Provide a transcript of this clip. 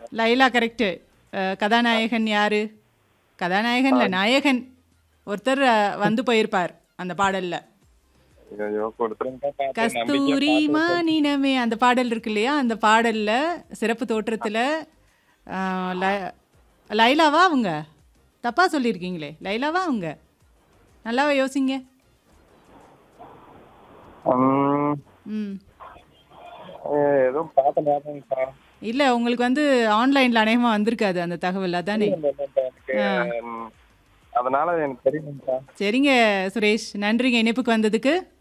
Laila correct கதாநாயகன் யாரு கதாநாயகன்ல நாயகன் ஒருத்தர் அஹ், வந்து போயிருப்பார் அந்த பாடல்ல ஐயோ கொடுத்துருங்க பாத்து கஸ்தூரி மானினமே அந்த பாடல் இருக்கு இல்லையா அந்த பாடல்ல சிறப்பு தோற்றத்துல அஹ், ல- லைலாவா அவங்க தப்பா சொல்லியிருக்கீங்களே லைலாவா அவங்க நல்லாவா யோசிங்க ம், ம் அஹ், ஏதோ பார்த்த ஞாபகம்க்கா இல்லை உங்களுக்கு வந்து ஆன்லைனில் அநேகமாக வந்திருக்காது அந்த தகவல் அதானே எனக்கு ம், அதனால எனக்கு தெரியுங்கக்கா சரிங்க சுரேஷ் நன்றிங்க இணைப்புக்கு வந்ததுக்கு